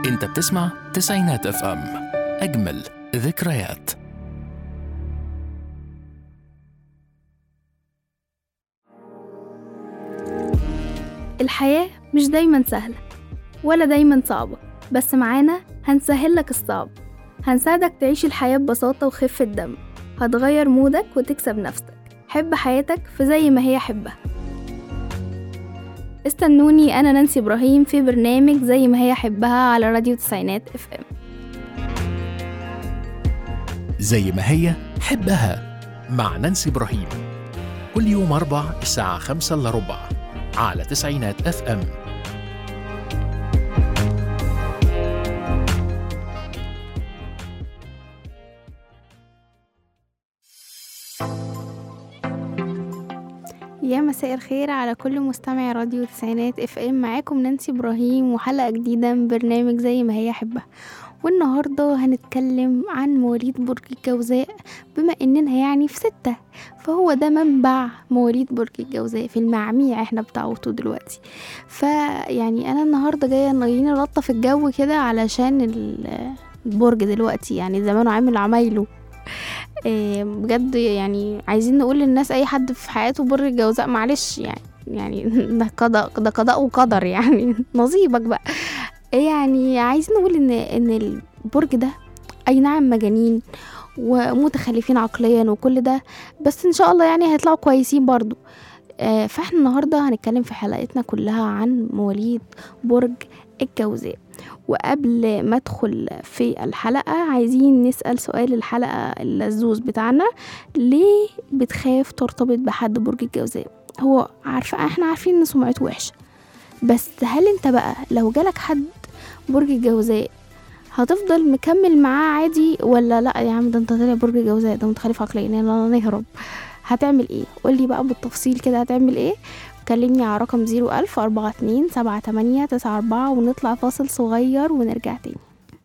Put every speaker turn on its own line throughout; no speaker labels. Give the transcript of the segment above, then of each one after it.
انت بتسمع تسعينات اف ام اجمل ذكريات
الحياة مش دايما سهلة ولا دايما صعبة بس معانا هنسهل لك الصعب هنساعدك تعيش الحياة ببساطة وخفة دم هتغير مودك وتكسب نفسك حب حياتك في زي ما هي حبها استنوني أنا نانسي إبراهيم في برنامج زي ما هي حبها على راديو تسعينات اف ام
زي ما هي حبها مع نانسي إبراهيم كل يوم أربع الساعة خمسة إلا ربع على تسعينات اف ام
يا مساء الخير على كل مستمع راديو تسعينات اف ام معاكم نانسي ابراهيم وحلقه جديده من برنامج زي ما هي حبها والنهارده هنتكلم عن مواليد برج الجوزاء بما اننا يعني في ستة فهو ده منبع مواليد برج الجوزاء في المعميع احنا بتاعته دلوقتي فيعني انا النهارده جايه جايين نلطف الجو كده علشان ال- البرج دلوقتي يعني زمانه عامل عمايله إيه، بجد يعني عايزين نقول للناس اي حد في حياته برج الجوزاء معلش يعني يعني ده قضاء ده قضاء وقدر يعني نصيبك بقى يعني عايزين نقول ان ان البرج ده اي نعم مجانين ومتخلفين عقليا وكل ده بس ان شاء الله يعني هيطلعوا كويسين برضو آه، فاحنا النهارده هنتكلم في حلقتنا كلها عن مواليد برج الجوزاء وقبل ما ادخل في الحلقة عايزين نسأل سؤال الحلقة اللزوز بتاعنا ليه بتخاف ترتبط بحد برج الجوزاء هو عارفة احنا عارفين ان سمعته وحشة بس هل انت بقى لو جالك حد برج الجوزاء هتفضل مكمل معاه عادي ولا لا يا عم ده انت طالع برج الجوزاء ده متخلف عقليا يلا نهرب هتعمل ايه قولي بقى بالتفصيل كده هتعمل ايه كلمني على رقم زيرو ألف أربعة اتنين سبعة تمانية تسعة أربعة ونطلع فاصل صغير ونرجع تاني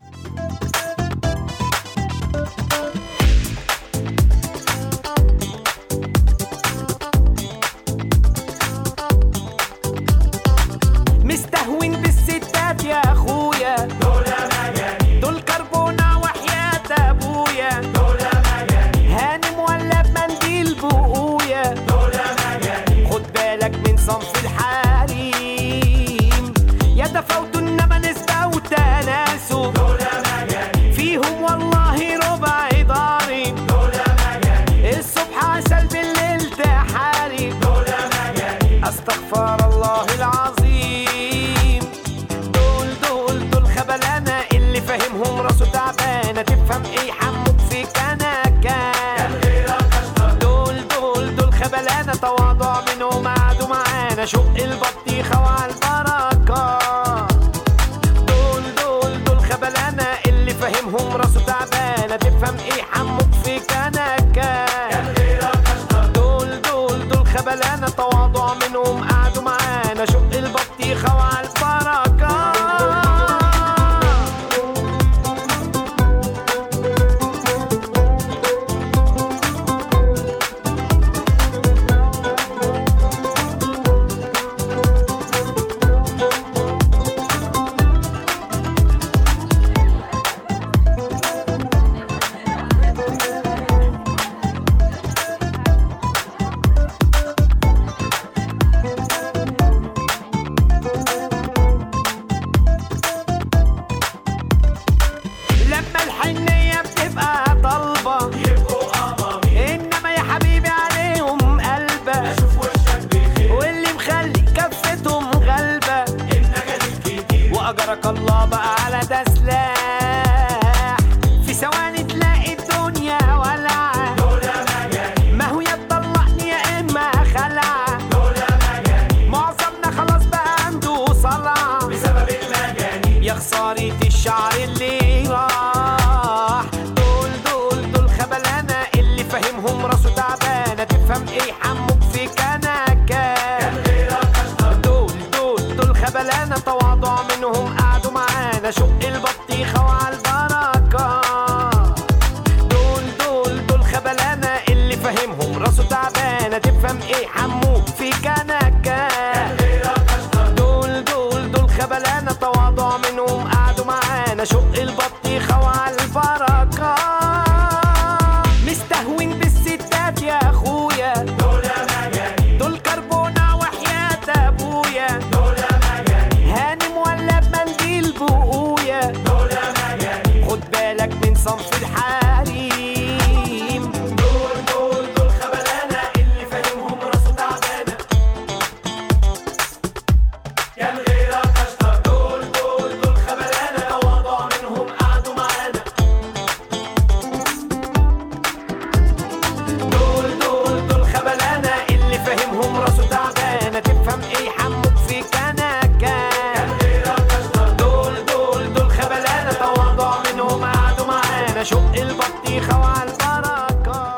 مستهون بالستات يا اخويا دول مجانين دول كربونة وحياة ابويا دول مجانين هانم ولا بمنديل بقويا دول مجانين خد بالك من صنف الحريم يتفاوتوا انما نسبة وتناسب دول مجانين فيهم والله ربع ضارب دول مجانين الصبح عسل بالليل تحارب دول مجانين استغفر الله العظيم دول دول دول خبلانة اللي فاهمهم راسه تعبانة تفهم ايه حموك في كنكة دول دول دول خبلانة تواضع منهم قعدوا معانا شق البطيخة وعلى البركة دول دول دول خبلانة اللي فاهمهم راسه تعبانة تفهم ايه حموك في كنكة دول دول دول خبلانة تواضع منهم قعدوا معانا شق البطيخة وعلى البركة لما الحنية بتبقى طالبة يبقوا قمامي انما يا حبيبي عليهم قلبة اشوف وشك بخير واللي مخلي كفتهم غلبة النجد الكتير واجرك الله بقى على ده سلاح في ثواني تلاقي الدنيا ولعة ما هو يا تطلقني يا اما خلع معظمنا خلاص بقى عنده صلع بسبب المجانين يا خسارة الشعر اللي راح دول دول دول خبلانة اللي فاهمهم راسه تعبانة تفهم ايه حموك في كنكة دول دول دول خبلانة تواضع منهم قعدوا معانا شق البطيخة وعلى البركة دول دول دول خبلانة اللي فاهمهم راسه تعبانة تفهم ايه حموك في كنكة دول دول دول خبلانة تواضع منهم قعدوا معانا انا شق البطيخة وعلى البركة مستهون بالستات يا اخويا دول مجانين دول كربونة وحياة ابويا دول مجانين هانم ولا بمنديل بقويا دول مجانين خد بالك من صنف الحريم دول دول دول خبلانة اللي فاهمهم راسه تعبانة كان غيرك اشطر دول دول دول خبلانة تواضع منهم قعدوا معانا دول دول دول خبلانة اللي فاهمهم راسه تعبانة تفهم ايه حموك في كنكة كان غيرك اشطر دول دول دول خبلانة تواضع منهم قعدوا معانا شق البطيخة وعلى البركة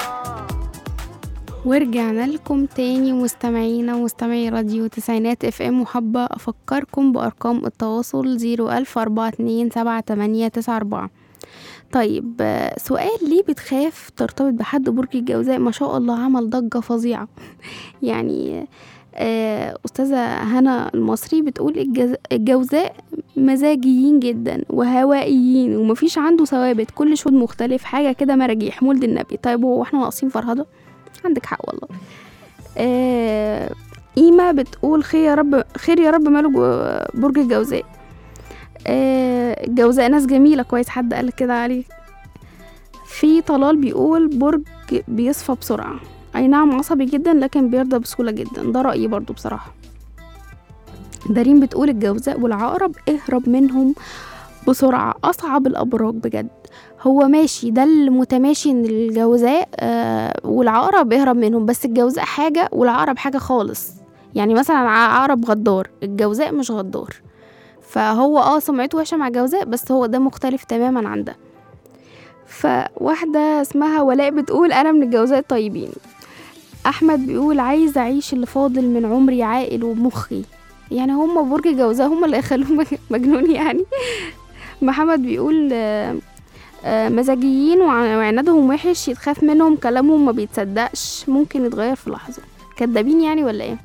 ورجعنا لكم تاني مستمعينا ومستمعي راديو تسعينات اف ام وحابة افكركم بارقام التواصل زيرو الف اربعة اتنين سبعة تمانية تسعة اربعة طيب آه، سؤال ليه بتخاف ترتبط بحد برج الجوزاء ما شاء الله عمل ضجة فظيعة يعني آه، أستاذة هنا المصري بتقول الجز- الجوزاء مزاجيين جدا وهوائيين ومفيش عنده ثوابت كل شوط مختلف حاجة كده مراجيح مولد النبي طيب هو احنا ناقصين فرهدة عندك حق والله آه إيما بتقول خير يا رب خير يا رب ماله جو- برج الجوزاء آه الجوزاء ناس جميلة كويس حد قال كده عليه في طلال بيقول برج بيصفى بسرعة أي نعم عصبي جدا لكن بيرضى بسهولة جدا ده رأيي برضو بصراحة دارين بتقول الجوزاء والعقرب اهرب منهم بسرعة أصعب الأبراج بجد هو ماشي ده المتماشي ان الجوزاء آه والعقرب اهرب منهم بس الجوزاء حاجة والعقرب حاجة خالص يعني مثلا عقرب غدار الجوزاء مش غدار فهو اه سمعته وحشة مع الجوزاء بس هو ده مختلف تماما عن ده فواحدة اسمها ولاء بتقول أنا من الجوزاء الطيبين أحمد بيقول عايز أعيش اللي فاضل من عمري عاقل ومخي يعني هما برج الجوزاء هما اللي يخلوه مج- مجنون يعني محمد بيقول آه، آه، مزاجيين وع- وعنادهم وحش يتخاف منهم كلامهم ما بيتصدقش ممكن يتغير في لحظة كدابين يعني ولا ايه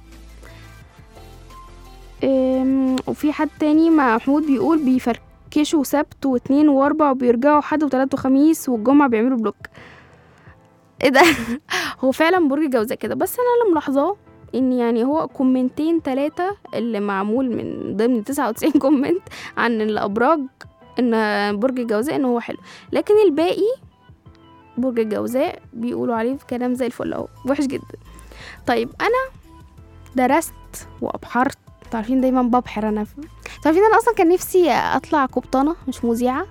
أم، وفي حد تاني محمود بيقول بيفركشوا سبت واثنين واربع وبيرجعوا حد وتلات وخميس والجمعة بيعملوا بلوك ايه ده هو فعلا برج الجوزاء كده بس انا اللي ملاحظاه ان يعني هو كومنتين تلاتة اللي معمول من ضمن تسعة وتسعين كومنت عن الابراج ان برج الجوزاء ان هو حلو لكن الباقي برج الجوزاء بيقولوا عليه كلام زي الفل اهو وحش جدا طيب انا درست وابحرت تعرفين دايما ببحر انا في... تعرفين انا اصلا كان نفسي اطلع قبطانه مش مذيعه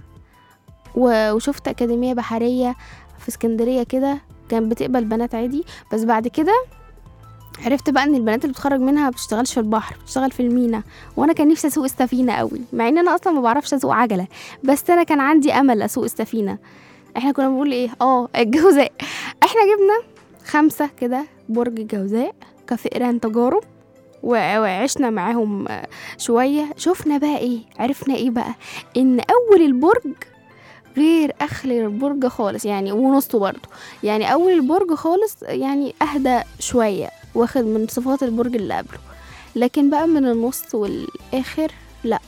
و- وشفت اكاديميه بحريه في اسكندريه كده كانت بتقبل بنات عادي بس بعد كده عرفت بقى ان البنات اللي بتخرج منها ما بتشتغلش في البحر بتشتغل في المينا وانا كان نفسي اسوق السفينه قوي مع ان انا اصلا ما بعرفش اسوق عجله بس انا كان عندي امل اسوق السفينه احنا كنا بنقول ايه اه الجوزاء احنا جبنا خمسه كده برج الجوزاء كفئران تجارب و- وعشنا معاهم آه، شويه شفنا بقى ايه عرفنا ايه بقى ان اول البرج غير اخر البرج خالص يعني ونصه برضه يعني اول البرج خالص يعني اهدى شويه واخد من صفات البرج اللي قبله لكن بقى من النص والاخر لا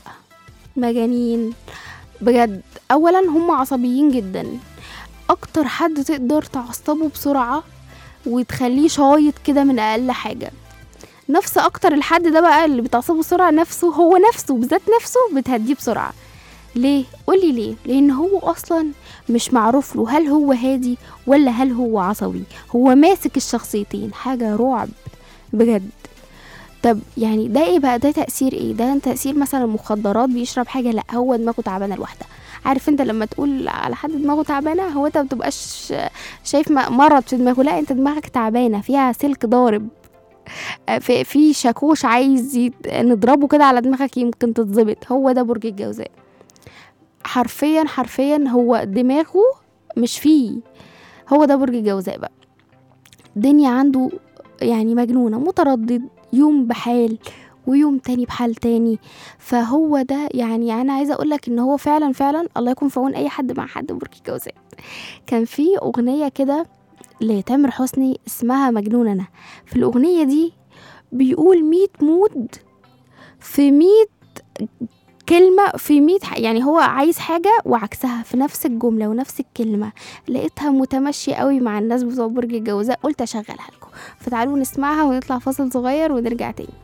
مجانين بجد اولا هم عصبيين جدا اكتر حد تقدر تعصبه بسرعه وتخليه شايط كده من اقل حاجه نفس اكتر الحد ده بقى اللي بتعصبه بسرعه نفسه هو نفسه بذات نفسه بتهديه بسرعه ليه قولي ليه لان هو اصلا مش معروف له هل هو هادي ولا هل هو عصبي هو ماسك الشخصيتين حاجه رعب بجد طب يعني ده ايه بقى ده تأثير ايه ده تأثير مثلا مخدرات بيشرب حاجة لا هو دماغه تعبانة لوحدها عارف انت لما تقول على حد دماغه تعبانة هو انت مبتبقاش شايف م- مرض في دماغه لا انت دماغك تعبانة فيها سلك ضارب آه، في في شاكوش عايز يت- نضربه كده على دماغك يمكن تتظبط هو ده برج الجوزاء حرفيا حرفيا هو دماغه مش فيه هو ده برج الجوزاء بقى الدنيا عنده يعني مجنونة متردد يوم بحال ويوم تاني بحال تاني فهو ده يعني انا عايزه اقول لك ان هو فعلا فعلا الله يكون في عون اي حد مع حد برج الجوزاء كان في اغنيه كده لتامر حسني اسمها مجنون انا في الاغنيه دي بيقول ميت مود في ميت كلمة في مية ح... يعني هو عايز حاجة وعكسها في نفس الجملة ونفس الكلمة لقيتها متمشية قوي مع الناس بتوع برج الجوزاء قلت أشغلها لكم فتعالوا نسمعها ونطلع فاصل صغير ونرجع تاني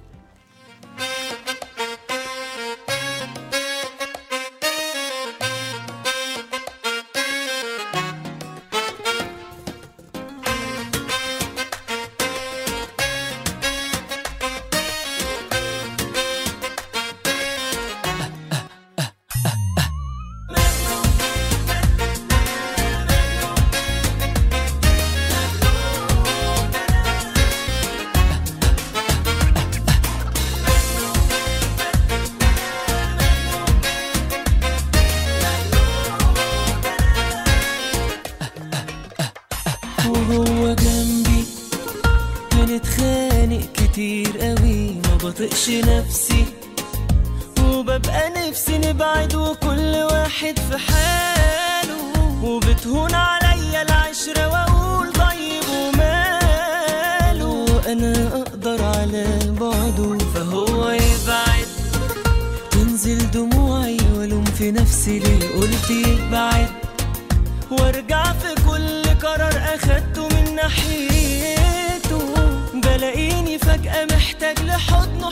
وهو جنبي بنتخانق كتير قوي ما بطقش نفسي وببقى نفسي نبعد وكل واحد في حاله وبتهون عليا العشرة واقول طيب وماله انا اقدر على بعده فهو يبعد تنزل دموعي والوم في نفسي ليه قلت يبعد وارجع في كل قرار اخدته من ناحيته بلاقيني فجأة محتاج لحضنه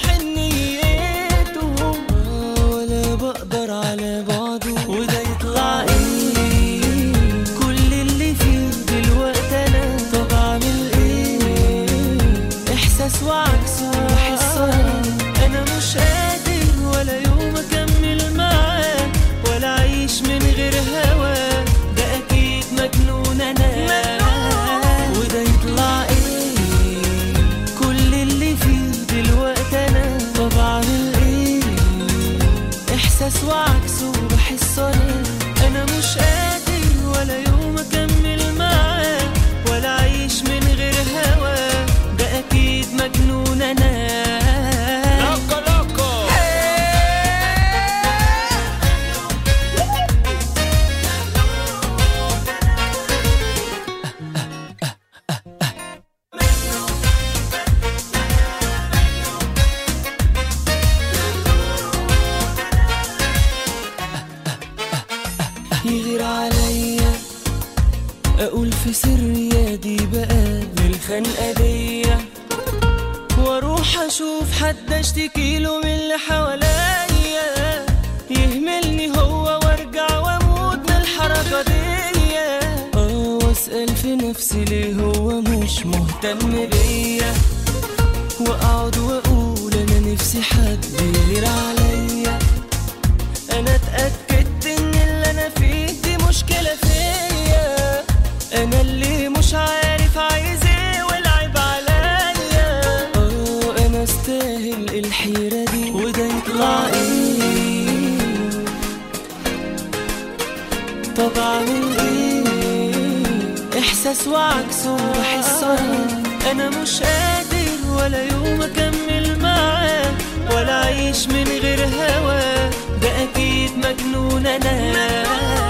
حنيته آه، ولا بقدر على بعضه وده يطلع ايه كل اللي فيه دلوقتي انا طب اعمل ايه احساس وعكسه بحس انا مش قادر ولا يوم اكمل معاه ولا اعيش من غير هواه ده اكيد مجنون انا وده يطلع ايه كل اللي فيه دلوقتي انا طب اعمل ايه احساس وعكسه بحس انا انا مش قادر ولا يوم اكمل معاه ولا اعيش من غير هواه ده اكيد مجنون انا
لوكو لوكو
يغير عليا اقول في سري يا دي بقى للخنقه دي واروح اشوف حد اشتكي له من اللي حواليا يهملني هو وارجع واموت من الحركه دي اه واسال في نفسي ليه هو مش مهتم بيا واقعد واقول انا نفسي حد يغير عليا انا اتاكدت ان اللي انا فيه دي مشكله فيا انا اللي مش عارف عايز ايه والعيب عليا اه انا استاهل الحيره دي وده يطلع ايه طب اعمل ايه احساس وعكسه بحس انا انا مش قادر ولا يوم اكمل معاه ولا اعيش من غير هواه ده اكيد مجنون انا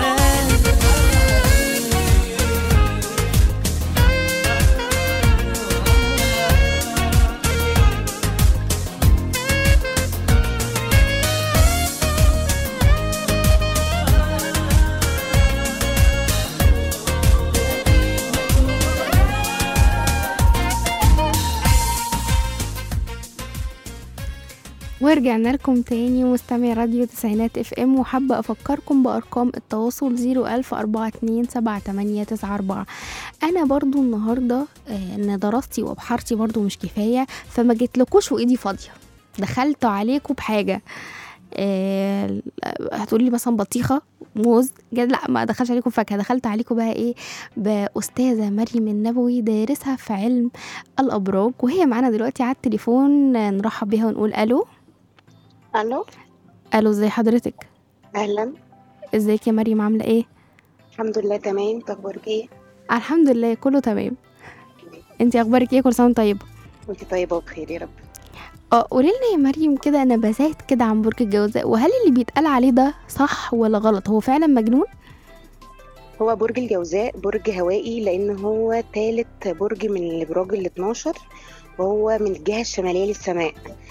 ورجعنا لكم تاني مستمعي راديو تسعينات اف ام وحابة افكركم بارقام التواصل زيرو الف اربعة اتنين سبعة تمانية تسعة اربعة انا برضو النهاردة آه، ان دراستي وابحارتي برضو مش كفاية فما جيتلكوش وايدي فاضية دخلت عليكم بحاجة آه، هتقولي مثلا بطيخة موز جد لا ما دخلش عليكم فاكهة دخلت عليكم بقى ايه بأستاذة مريم النبوي دارسها في علم الأبراج وهي معانا دلوقتي على التليفون آه، نرحب بيها ونقول ألو
الو
ألو ازي حضرتك
اهلا
ازيك يا مريم عاملة ايه
الحمد لله تمام انت اخبارك ايه
الحمد لله كله تمام انتي اخبارك ايه كل سنة وانت طيبة
وانت طيبه وبخير يا رب
اه قولي لنا يا مريم كده نبذات كده عن برج الجوزاء وهل اللي بيتقال عليه ده صح ولا غلط هو فعلا مجنون
هو برج الجوزاء برج هوائي لان هو ثالث برج من الابراج ال 12 وهو من الجهه الشماليه للسماء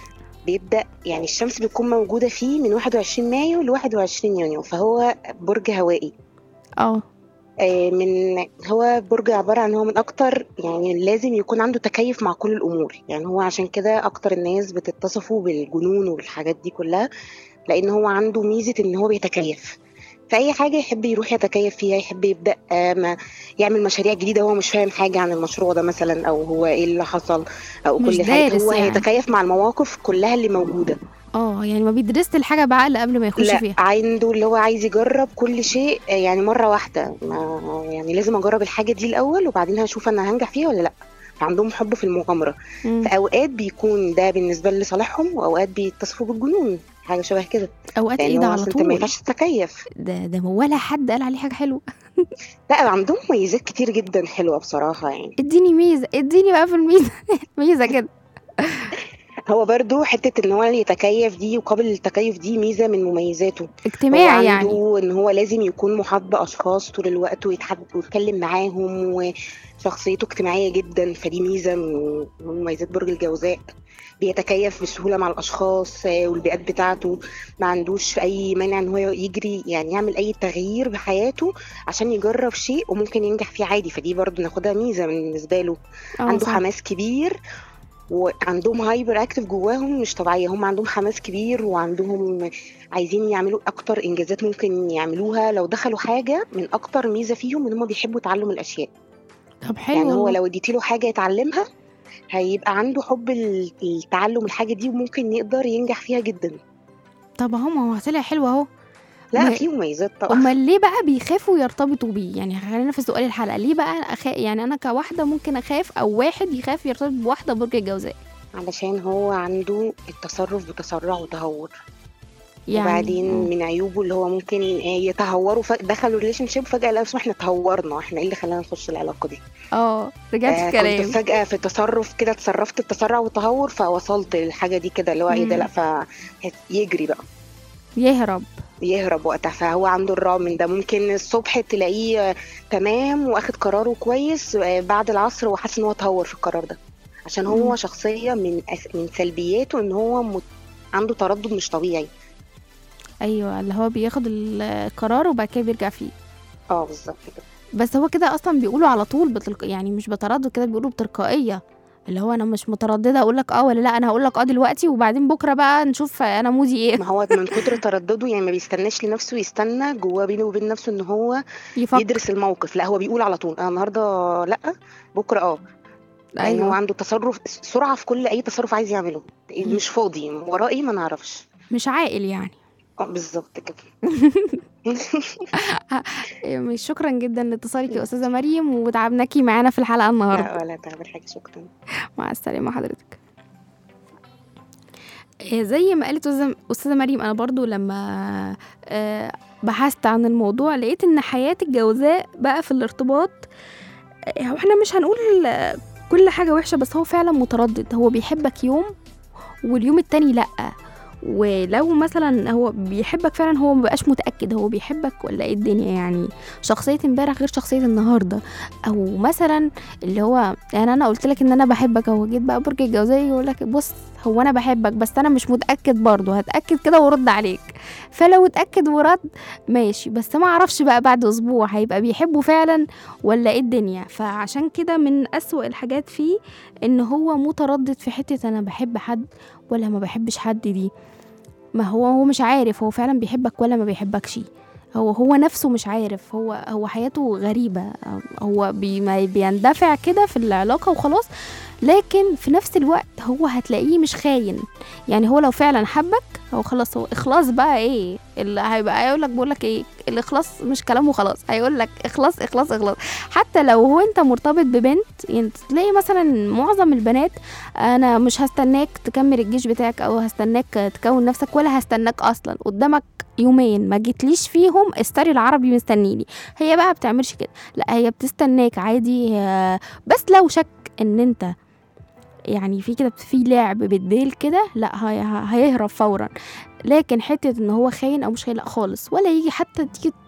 بيبدا يعني الشمس بتكون موجوده فيه من 21 مايو ل 21 يونيو فهو برج هوائي
اه
آه، من هو برج عبارة عن هو من أكتر يعني لازم يكون عنده تكيف مع كل الأمور يعني هو عشان كده أكتر الناس بتتصفوا بالجنون والحاجات دي كلها لأن هو عنده ميزة إن هو بيتكيف فأي حاجة يحب يروح يتكيف فيها يحب يبدأ آه، ما يعمل مشاريع جديدة هو مش فاهم حاجة عن المشروع ده مثلا أو هو إيه اللي حصل أو
مش
كل حاجة
دارس
هو
يعني.
هيتكيف مع المواقف كلها اللي موجودة
اه يعني ما بيدرس الحاجه بعقل قبل ما يخش
لا
فيها
عنده اللي هو عايز يجرب كل شيء آه، يعني مرة واحدة ما يعني لازم أجرب الحاجة دي الأول وبعدين هشوف أنا هنجح فيها ولا لأ عندهم حب في المغامرة
مم.
في أوقات بيكون ده بالنسبة لصالحهم وأوقات بيتصفوا بالجنون حاجة شبه كده
اوقات ايه
لأن
ده
هو
على
أصل أنت ما
طول
ينفعش تتكيف
ده ده ولا حد قال عليه حاجه حلوه
لا عندهم مميزات كتير جدا حلوة بصراحة يعني
اديني ميزه اديني بقى في الميزه ميزه كده
هو برضو حتة إن هو يتكيف دي وقابل للتكيف دي ميزة من مميزاته هو
اجتماعي يعني
عنده ان هو لازم يكون محاط باشخاص طول الوقت ويتحد ويتكلم معاهم وشخصيته اجتماعيه جدا فدي ميزه من من مميزات برج الجوزاء بيتكيف بسهوله مع الاشخاص آه، والبيئات بتاعته ما عندوش اي مانع ان هو يجري يعني يعمل اي تغيير بحياته عشان يجرب شيء وممكن ينجح فيه عادي فدي برضو ناخدها ميزه بالنسبه له
اه
عنده
صح.
حماس كبير وعندهم هايبر اكتف جواهم مش طبيعيه هم عندهم حماس كبير وعندهم عايزين يعملوا اكتر انجازات ممكن يعملوها لو دخلوا حاجه من اكتر ميزه فيهم ان هم بيحبوا تعلم الاشياء
طب حلو
يعني هو
والله.
لو اديتي له حاجه يتعلمها هيبقى عنده حب ال- التعلم الحاجه دي وممكن يقدر ينجح فيها جدا
طب اهو ما هو طلع حلو اهو
لا
ما-
في مميزات طبعا
امال ليه بقى بيخافوا يرتبطوا بيه يعني خلينا في سؤال الحلقه ليه بقى أخ... يعني انا كواحده ممكن اخاف او واحد يخاف يرتبط بواحده برج الجوزاء
علشان هو عنده التصرف بتسرع وتهور
يعني
وبعدين
آه.
من عيوبه اللي هو ممكن يتهوروا ف... دخلوا ريليشن شيب فجاه لا احنا تهورنا احنا ايه اللي خلانا نخش العلاقه دي
اه رجعت
آه،
في
كنت
كلام
فجأة في تصرف كده تصرفت بتسرع وتهور فوصلت للحاجة دي كده اللي هو ايه ده
مم.
لا فيجري بقى
يهرب
يهرب وقتها فهو عنده الرعب من ده ممكن الصبح تلاقيه آه، تمام واخد قراره كويس آه، بعد العصر وحاسس ان هو تهور في القرار ده عشان هو
مم.
شخصية من أس- من سلبياته ان هو مت... عنده تردد مش طبيعي
ايوه اللي هو بياخد القرار وبعد كده بيرجع فيه
اه بالظبط كده
بس هو كده اصلا بيقولوا على طول بتلق... يعني مش بتردد كده بيقولوا بتلقائيه اللي هو انا مش متردده اقول لك اه ولا لا انا هقول لك اه دلوقتي وبعدين بكره بقى نشوف انا مودي ايه
ما هو من كتر تردده يعني ما بيستناش لنفسه يستنى جواه بينه وبين نفسه ان هو
يفكر
يدرس الموقف لا هو بيقول على طول انا النهارده لا بكره اه يعني هو
ايوه
عنده تصرف سرعه في كل اي تصرف عايز يعمله مش فاضي ورائي ما نعرفش
مش عاقل يعني
اه بالظبط كده
مش شكرا جدا لاتصالك يا استاذه مريم وتعبناكي معانا في الحلقه النهارده
لا ولا تعمل حاجه شكرا
مع السلامه حضرتك آه، زي ما قالت أستاذة- استاذه مريم انا برضو لما آه، بحثت عن الموضوع لقيت ان حياه الجوزاء بقى في الارتباط آه، هو احنا مش هنقول آه، كل حاجه وحشه بس هو فعلا متردد هو بيحبك يوم واليوم التاني لا ولو مثلا هو بيحبك فعلا هو مبقاش متأكد هو بيحبك ولا ايه الدنيا يعني شخصية امبارح غير شخصية النهاردة او مثلا اللي هو يعني انا قلت لك ان انا بحبك اهو جيت بقى برج الجوزاء يقول لك بص هو انا بحبك بس انا مش متاكد برضه هتاكد كده وارد عليك فلو اتاكد ورد ماشي بس ما اعرفش بقى بعد اسبوع هيبقى بيحبه فعلا ولا ايه الدنيا فعشان كده من اسوأ الحاجات فيه ان هو متردد في حته انا بحب حد ولا ما بحبش حد دي ما هو هو مش عارف هو فعلا بيحبك ولا ما بيحبكش هو هو نفسه مش عارف هو هو حياته غريبة هو بي ما بيندفع كده في العلاقة وخلاص لكن في نفس الوقت هو هتلاقيه مش خاين يعني هو لو فعلا حبك هو خلاص هو اخلاص بقى ايه اللي هيبقى هيقول لك بقول لك ايه الاخلاص مش كلامه خلاص هيقول لك اخلاص اخلاص اخلاص حتى لو هو انت مرتبط ببنت يعني تلاقي مثلا معظم البنات انا مش هستناك تكمل الجيش بتاعك او هستناك تكون نفسك ولا هستناك اصلا قدامك يومين ما جيتليش فيهم استري العربي مستنيني هي بقى بتعملش كده لا هي بتستناك عادي آه، بس لو شك ان انت يعني في كده في لعب بالديل كده لا هي- هيهرب فورا لكن حته ان هو خاين او مش خاين لا خالص ولا يجي حتى تيجي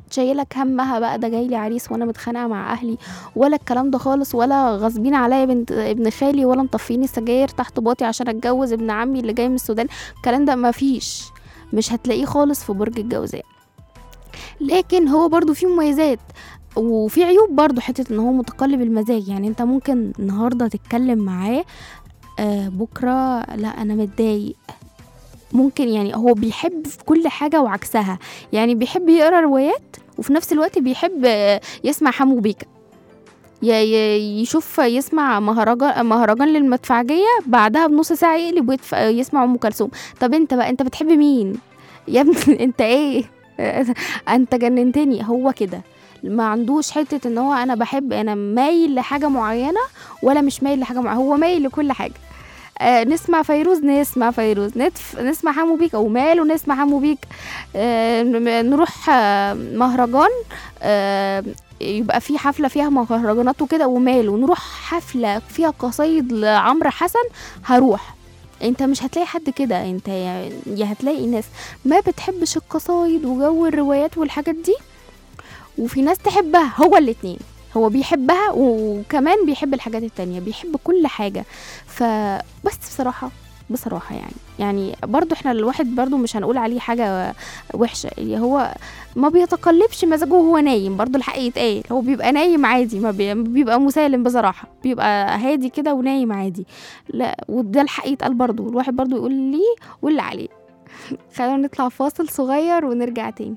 شايلك همها بقى ده جاي لي عريس وانا متخانقه مع اهلي ولا الكلام ده خالص ولا غاصبين عليا بنت ابن خالي ولا مطفيني سجاير تحت باطي عشان اتجوز ابن عمي اللي جاي من السودان الكلام ده مفيش مش هتلاقيه خالص في برج الجوزاء لكن هو برضو فيه مميزات وفي عيوب برضو حتة ان هو متقلب المزاج يعني انت ممكن النهاردة تتكلم معاه آه بكرة لا انا متضايق ممكن يعني هو بيحب في كل حاجة وعكسها يعني بيحب يقرا روايات وفي نفس الوقت بيحب آه، يسمع حمو بيكا ي- ي- يشوف يسمع مهرجان مهرجان للمدفعجية بعدها بنص ساعة يقلب ويتف- يسمع أم كلثوم طب انت بقى انت بتحب مين يا ابني انت ايه انت جننتني هو كده ما عندوش حتة ان هو انا بحب انا مايل لحاجة معينة ولا مش مايل لحاجة معينة هو مايل لكل حاجة آه نسمع فيروز نسمع فيروز نتف نسمع حمو بيك او ماله نسمع حمو بيك آه ن- نروح آه مهرجان آه يبقى في حفلة فيها مهرجانات وكده وماله نروح حفلة فيها قصايد لعمرو حسن هروح انت مش هتلاقي حد كده انت يا يا هتلاقي ناس ما بتحبش القصايد وجو الروايات والحاجات دي وفي ناس تحبها هو الاتنين هو بيحبها وكمان بيحب الحاجات التانية بيحب كل حاجة فبس بصراحة بصراحة يعني يعني برضو احنا الواحد برضو مش هنقول عليه حاجة وحشة اللي هو ما بيتقلبش مزاجه وهو نايم برضو الحق يتقال هو بيبقى نايم عادي ما بي- بيبقى مسالم بصراحة بيبقى هادي كده ونايم عادي لا وده الحق يتقال برضو الواحد برضو يقول ليه واللي عليه خلينا نطلع فاصل صغير ونرجع تاني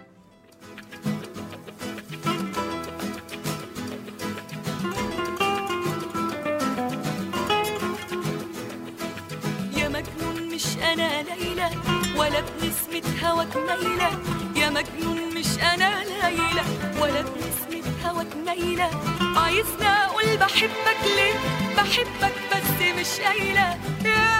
يا مجنون مش انا ليلى ولا بنسمة هواك ميلة يا مجنون مش انا ليلى ولا بنسمة هواك ميلة عايزني اقول بحبك ليه بحبك بس مش قايلة يا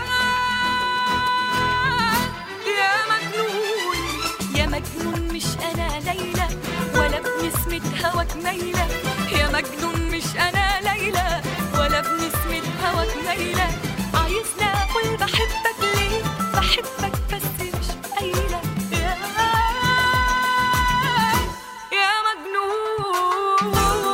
يا مجنون يا مجنون مش انا ليلى ولا بنسمة هواك ميلة يا مجنون مش انا ليلى ولا بنسمة هواك ميلة عايزني اقول بحبك ليه بحبك بس مش قايلة يا يا مجنون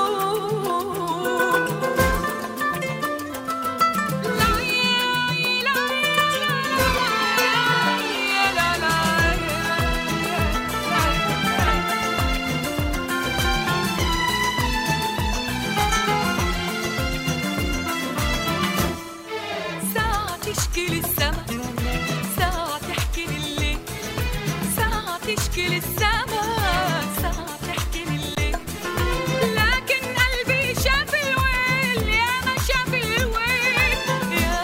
ساعة تشكي للسما ساعة تحكي لليل ساعة تشكي للسما ساعة تحكي لليل لكن قلبي شاف الويل يا ما شاف الويل يا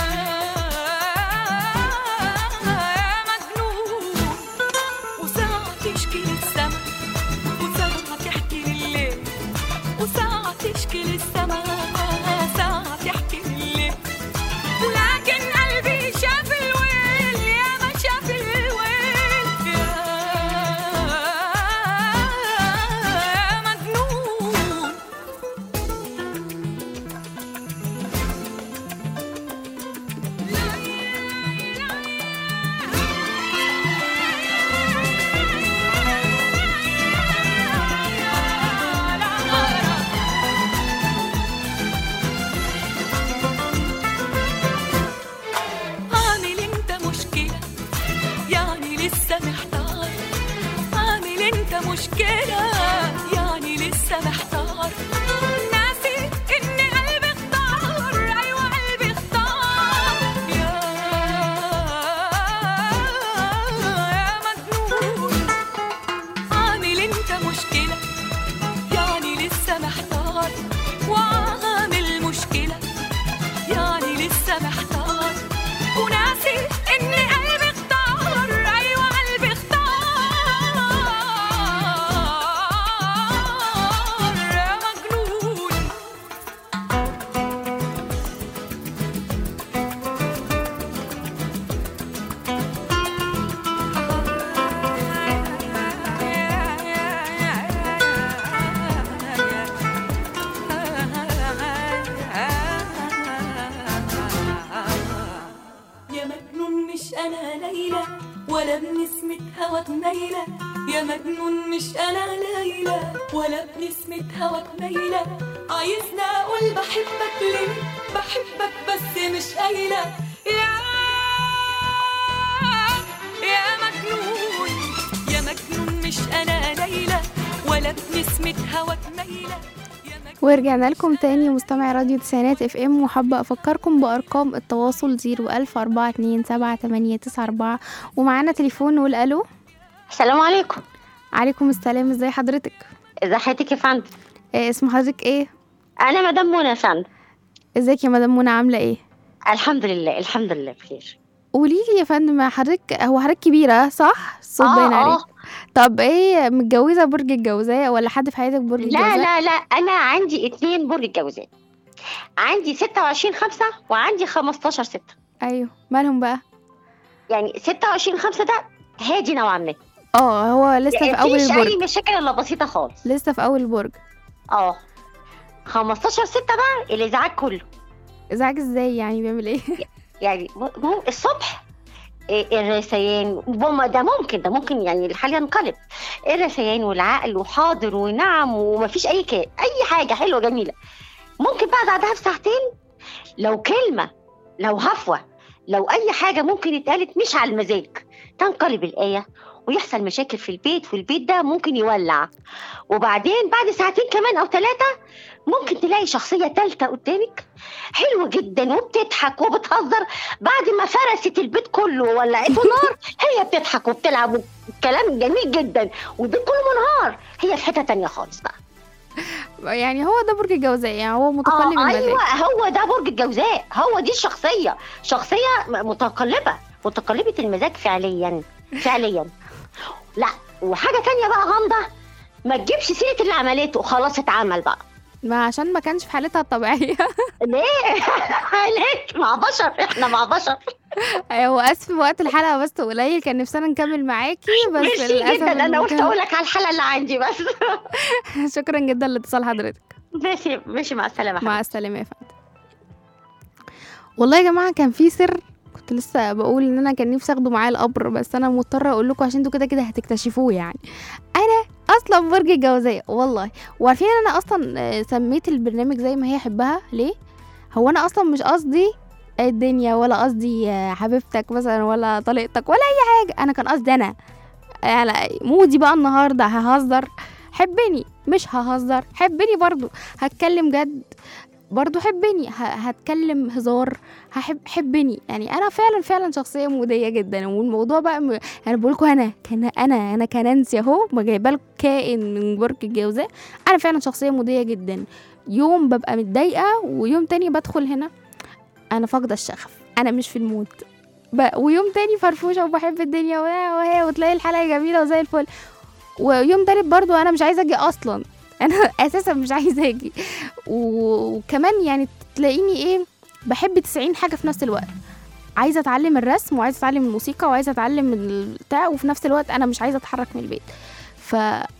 يا مجنون وساعة تشكي للسما وساعة تحكي لليل وساعة تشكي للسما ساعة تحكي لليل لكن قلبي شاف الويل يا ما شاف الويل يا يا مجنون عامل انت مشكلة يعني لسه محتار عامل انت مشكلة يعني لسه محتار ناسي ان قلبي اختار ايوه قلبي اختار يا يا مجنون عامل انت مشكلة يعني لسه محتار وعامل مشكلة يعني لسه محتار وناسي ان قلبي اختار ايوه قلبي اختار يا مجنون يا مجنون مش انا ليلى ولا بنسمة هواك ميلة يا مجنون مش انا ليلى ولا بنسمة هواك مايلة عايزني اقول بحبك ليه بحبك بس مش قايلة يا يا مجنون يا مجنون مش انا ليلى ولا بنسمة هواك مايلة يا مجنون
ورجعنا لكم تاني مستمع راديو تسعينات اف ام وحابة افكركم بارقام التواصل زيرو الف اربعة اتنين سبعة تمانية تسعة اربعة ومعانا تليفون نقول الو
السلام عليكم
عليكم السلام ازي حضرتك
ازي حضرتك يا فندم
إيه اسم حضرتك ايه
انا مدام منى يا فندم
ازيك يا مدام منى عاملة ايه
الحمد لله الحمد لله بخير
قولي لي يا فندم حضرتك هو حضرتك كبيرة صح الصوت باين عليك طب ايه متجوزة برج الجوزاء ولا حد في حياتك برج
لا
الجوزاء
لا لا انا عندي اتنين برج الجوزاء عندي 26 خمسة وعندي 15 ستة
ايوه مالهم بقى
يعني 26 خمسة ده هادي نوعا ما
اه هو لسه في اول
مفيش
البرج
اي مشاكل الا بسيطة خالص
لسه في اول البرج
اه 15 ستة بقى الازعاج كله
ازعاج ازاي يعني بيعمل ايه
يعني م- م- الصبح إيه الرسيان بوما ده ممكن ده ممكن يعني الحال ينقلب الرسيان والعقل وحاضر ونعم ومفيش اي كلام اي حاجه حلوه جميله ممكن بقى بعدها بساعتين لو كلمه لو هفوه لو اي حاجه ممكن اتقالت مش على المزاج تنقلب الايه ويحصل مشاكل في البيت والبيت ده ممكن يولع وبعدين بعد ساعتين كمان او ثلاثه ممكن تلاقي شخصيه ثالثه قدامك حلوه جدا وبتضحك وبتهزر بعد ما فرست البيت كله وولعته نار هي بتضحك وبتلعب وكلام جميل جدا والبيت كله منهار هي في حته تانية خالص بقى
يعني هو ده برج الجوزاء يعني هو متقلب
آه
المزاج
ايوه هو ده برج الجوزاء هو دي الشخصيه شخصيه م- متقلبه متقلبه المزاج فعليا فعليا لا وحاجه تانية بقى غامضه ما تجيبش سيره اللي عملته خلاص اتعمل بقى
ما عشان ما كانش في حالتها الطبيعية
ليه ليه مع بشر احنا مع بشر
هو اسف وقت الحلقة بس قليل كان نفسنا نكمل معاكي بس
ميرسي
للأسف
جدا انا قلت
المكان-
اقول لك على الحلقه اللي عندي بس
شكرا جدا لاتصال حضرتك
ماشي ماشي مع السلامه
مع السلامة يا فندم والله يا جماعة كان في سر كنت لسه بقول ان انا كان نفسي اخده معايا القبر بس انا مضطرة اقول لكم عشان انتوا كده كده هتكتشفوه يعني انا اصلا برج الجوزاء والله وعارفين ان انا اصلا آه، سميت البرنامج زي ما هي حبها ليه هو انا اصلا مش قصدي الدنيا ولا قصدي آه، حبيبتك مثلا ولا طليقتك ولا اي حاجة انا كان قصدي انا يعني مودي بقى النهارده ههزر حبني مش ههزر حبني برضو هتكلم جد برضو حبني ه- هتكلم هزار هحب حبني يعني انا فعلا فعلا شخصيه موديه جدا والموضوع بقى م... انا بقول لكم انا كان انا انا كنانسي اهو ما جايبه لكم كائن من برج الجوزاء انا فعلا شخصيه موديه جدا يوم ببقى متضايقه ويوم تاني بدخل هنا انا فاقده الشغف انا مش في المود ب... ويوم تاني فرفوشه وبحب الدنيا وهي وهي وتلاقي الحلقه جميله وزي الفل ويوم تالت برضو انا مش عايزه اجي اصلا انا اساسا مش عايزه اجي و- وكمان يعني تلاقيني ايه بحب 90 حاجه في نفس الوقت عايزه اتعلم الرسم وعايزه اتعلم الموسيقى وعايزه اتعلم البتاع وفي نفس الوقت انا مش عايزه اتحرك من البيت ف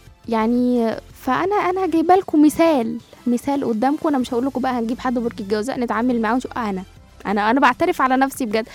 يعني فانا انا جايبه لكم مثال مثال قدامكم انا مش هقول لكم بقى هنجيب حد برج الجوزاء نتعامل معاه ونشوف انا انا انا بعترف على نفسي بجد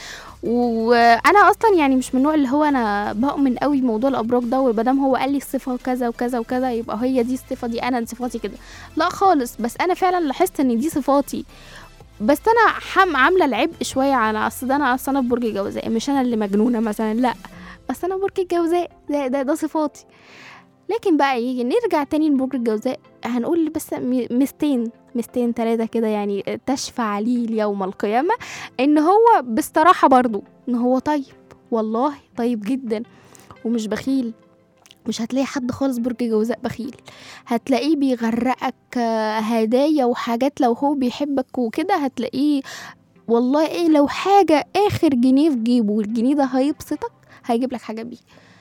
وانا اصلا يعني مش من النوع اللي هو انا بؤمن قوي بموضوع الابراج ده ومادام هو قال لي الصفه كذا وكذا وكذا يبقى هي دي الصفه دي انا صفاتي كده لا خالص بس انا فعلا لاحظت ان دي صفاتي بس انا حم عامله العبء شويه على اصل ده انا اصل انا برج الجوزاء مش انا اللي مجنونه مثلا لا بس انا برج الجوزاء ده ده, ده صفاتي لكن بقى يجي نرجع تاني لبرج الجوزاء هنقول بس م- مستين مستين تلاتة كده يعني تشفع لي يوم القيامة ان هو بصراحة برضو ان هو طيب والله طيب جدا ومش بخيل مش هتلاقي حد خالص برج جوزاء بخيل هتلاقيه بيغرقك آه، هدايا وحاجات لو هو بيحبك وكده هتلاقيه والله ايه لو حاجة اخر جنيه في جيبه والجنيه ده هيبسطك هيجيب لك حاجة بيه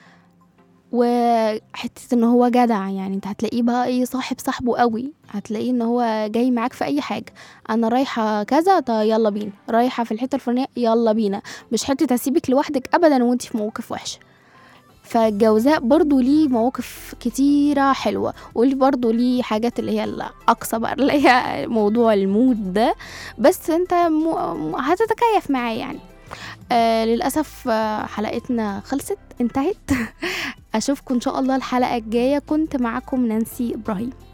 وحتة ان هو جدع يعني انت هتلاقيه بقى ايه صاحب صاحبه قوي هتلاقيه ان هو جاي معاك في اي حاجة انا رايحة كذا طيب يلا بينا رايحة في الحتة الفلانية يلا بينا مش حتة هسيبك لوحدك ابدا وانت في موقف وحش فالجوزاء برضو ليه مواقف كتيرة حلوة واللي برضو ليه حاجات اللي هي الأقصى بقى اللي هي موضوع المود ده بس انت م... م- هتتكيف معاه يعني آه للأسف آه حلقتنا خلصت انتهت اشوفكم ان شاء الله الحلقه الجايه كنت معاكم نانسي ابراهيم